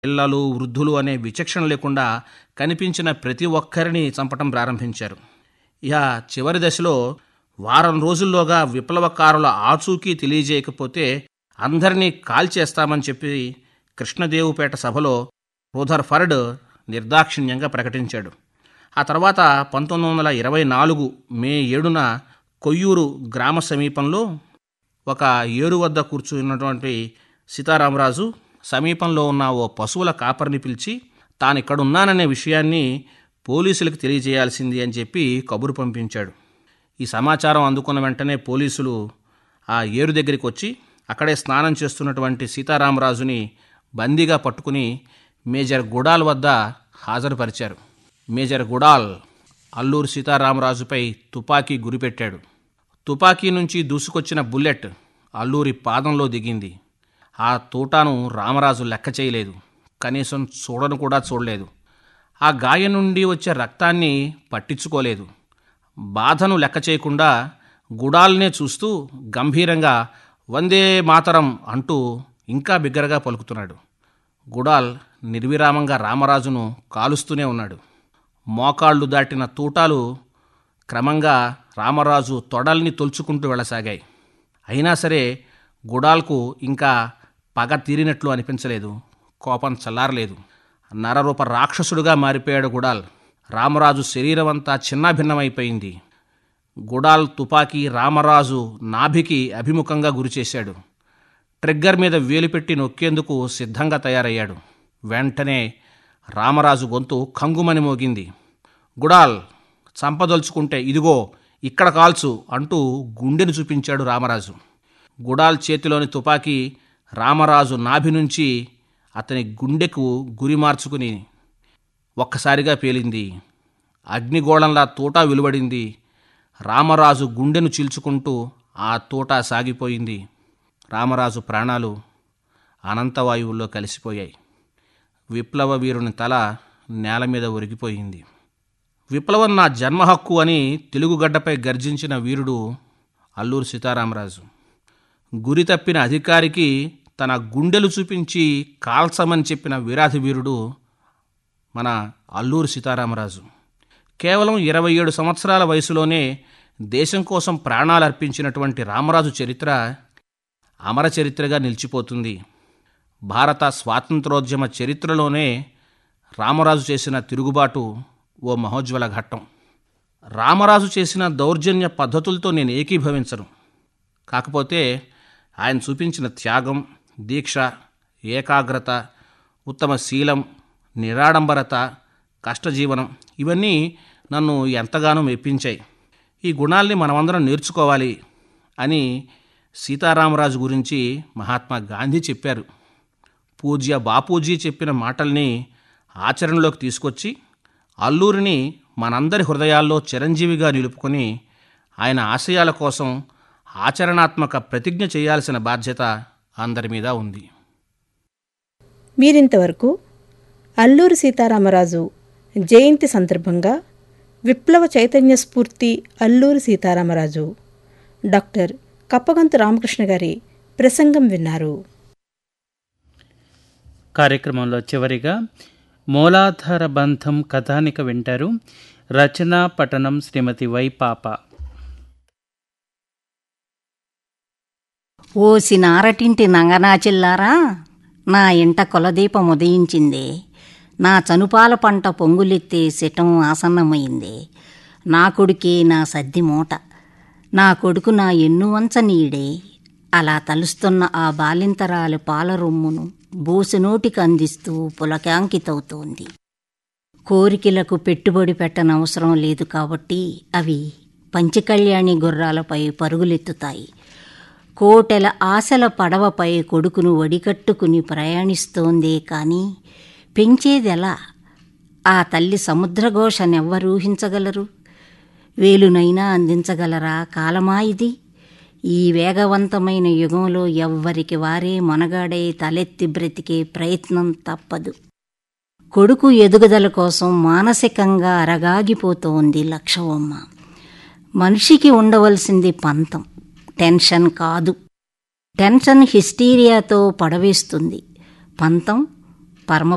పిల్లలు వృద్ధులు అనే విచక్షణ లేకుండా కనిపించిన ప్రతి ఒక్కరిని చంపటం ప్రారంభించారు ఇక చివరి దశలో వారం రోజుల్లోగా విప్లవకారుల ఆచూకీ తెలియజేయకపోతే అందరినీ కాల్చేస్తామని చెప్పి కృష్ణదేవుపేట సభలో రూథర్ఫర్డ్ నిర్దాక్షిణ్యంగా ప్రకటించాడు ఆ తర్వాత పంతొమ్మిది వందల ఇరవై నాలుగు మే ఏడున కొయ్యూరు గ్రామ సమీపంలో ఒక ఏరు వద్ద కూర్చున్నటువంటి సీతారామరాజు సమీపంలో ఉన్న ఓ పశువుల కాపరిని పిలిచి తాను ఇక్కడున్నాననే విషయాన్ని పోలీసులకు తెలియజేయాల్సింది అని చెప్పి కబురు పంపించాడు ఈ సమాచారం అందుకున్న వెంటనే పోలీసులు ఆ ఏరు దగ్గరికి వచ్చి అక్కడే స్నానం చేస్తున్నటువంటి సీతారామరాజుని బందీగా పట్టుకుని మేజర్ గుడాల్ వద్ద హాజరుపరిచారు మేజర్ గుడాల్ అల్లూరు సీతారామరాజుపై తుపాకీ గురిపెట్టాడు తుపాకీ నుంచి దూసుకొచ్చిన బుల్లెట్ అల్లూరి పాదంలో దిగింది ఆ తూటాను రామరాజు లెక్క చేయలేదు కనీసం చూడను కూడా చూడలేదు ఆ గాయం నుండి వచ్చే రక్తాన్ని పట్టించుకోలేదు బాధను లెక్క చేయకుండా గుడాల్నే చూస్తూ గంభీరంగా వందే మాతరం అంటూ ఇంకా బిగ్గరగా పలుకుతున్నాడు గుడాల్ నిర్విరామంగా రామరాజును కాలుస్తూనే ఉన్నాడు మోకాళ్ళు దాటిన తూటాలు క్రమంగా రామరాజు తొడల్ని తొలుచుకుంటూ వెళ్ళసాగాయి అయినా సరే గుడాల్కు ఇంకా పగ తీరినట్లు అనిపించలేదు కోపం చల్లారలేదు నరరూప రాక్షసుడుగా మారిపోయాడు గుడాల్ రామరాజు శరీరమంతా చిన్నాభిన్నమైపోయింది గుడాల్ తుపాకీ రామరాజు నాభికి అభిముఖంగా గురిచేశాడు ట్రిగ్గర్ మీద వేలుపెట్టి నొక్కేందుకు సిద్ధంగా తయారయ్యాడు వెంటనే రామరాజు గొంతు కంగుమని మోగింది గుడాల్ చంపదలుచుకుంటే ఇదిగో ఇక్కడ కాల్చు అంటూ గుండెను చూపించాడు రామరాజు గుడాల్ చేతిలోని తుపాకీ రామరాజు నాభి నుంచి అతని గుండెకు గురి మార్చుకుని ఒక్కసారిగా పేలింది అగ్నిగోళంలా తూట వెలువడింది రామరాజు గుండెను చీల్చుకుంటూ ఆ తూట సాగిపోయింది రామరాజు ప్రాణాలు అనంతవాయువుల్లో కలిసిపోయాయి విప్లవ వీరుని తల నేల మీద ఒరిగిపోయింది విప్లవం నా జన్మ హక్కు అని తెలుగుగడ్డపై గర్జించిన వీరుడు అల్లూరు సీతారామరాజు గురి తప్పిన అధికారికి తన గుండెలు చూపించి కాల్చమని చెప్పిన వీరాధి వీరుడు మన అల్లూరు సీతారామరాజు కేవలం ఇరవై ఏడు సంవత్సరాల వయసులోనే దేశం కోసం ప్రాణాలు అర్పించినటువంటి రామరాజు చరిత్ర అమర చరిత్రగా నిలిచిపోతుంది భారత స్వాతంత్రోద్యమ చరిత్రలోనే రామరాజు చేసిన తిరుగుబాటు ఓ మహోజ్వల ఘట్టం రామరాజు చేసిన దౌర్జన్య పద్ధతులతో నేను ఏకీభవించను కాకపోతే ఆయన చూపించిన త్యాగం దీక్ష ఏకాగ్రత ఉత్తమ శీలం నిరాడంబరత కష్టజీవనం ఇవన్నీ నన్ను ఎంతగానో మెప్పించాయి ఈ గుణాల్ని మనమందరం నేర్చుకోవాలి అని సీతారామరాజు గురించి మహాత్మా గాంధీ చెప్పారు పూజ్య బాపూజీ చెప్పిన మాటల్ని ఆచరణలోకి తీసుకొచ్చి అల్లూరిని మనందరి హృదయాల్లో చిరంజీవిగా నిలుపుకొని ఆయన ఆశయాల కోసం ఆచరణాత్మక ప్రతిజ్ఞ చేయాల్సిన బాధ్యత అందరి మీద ఉంది మీరింతవరకు అల్లూరి సీతారామరాజు జయంతి సందర్భంగా విప్లవ చైతన్య స్ఫూర్తి అల్లూరి సీతారామరాజు డాక్టర్ కప్పగంతు రామకృష్ణ గారి ప్రసంగం విన్నారు కార్యక్రమంలో చివరిగా మూలాధార బంధం కథానిక వింటారు రచన పఠనం శ్రీమతి వై పాప ఓసి నారటింటి నంగనాచిల్లారా నా ఇంట కులదీపం ఉదయించిందే నా చనుపాల పంట పొంగులెత్తే శటం ఆసన్నమైందే నా కొడుకే నా సద్ది మూట నా కొడుకు నా ఎన్నువంచ నీడే అలా తలుస్తున్న ఆ బాలింతరాలు పాల రొమ్మును బోసినోటికి అందిస్తూ పులకాంకితవుతోంది కోరికలకు పెట్టుబడి పెట్టనవసరం లేదు కాబట్టి అవి పంచకళ్యాణి గుర్రాలపై పరుగులెత్తుతాయి కోటెల ఆశల పడవపై కొడుకును వడికట్టుకుని ప్రయాణిస్తోందే కాని పెంచేదెలా ఆ తల్లి సముద్రఘోషనెవ్వరూహించగలరు వేలునైనా అందించగలరా కాలమా ఇది ఈ వేగవంతమైన యుగంలో ఎవ్వరికి వారే మొనగాడై తలెత్తి బ్రతికే ప్రయత్నం తప్పదు కొడుకు ఎదుగుదల కోసం మానసికంగా అరగాగిపోతోంది లక్షవమ్మ మనిషికి ఉండవలసింది పంతం టెన్షన్ కాదు టెన్షన్ హిస్టీరియాతో పడవేస్తుంది పంతం పరమ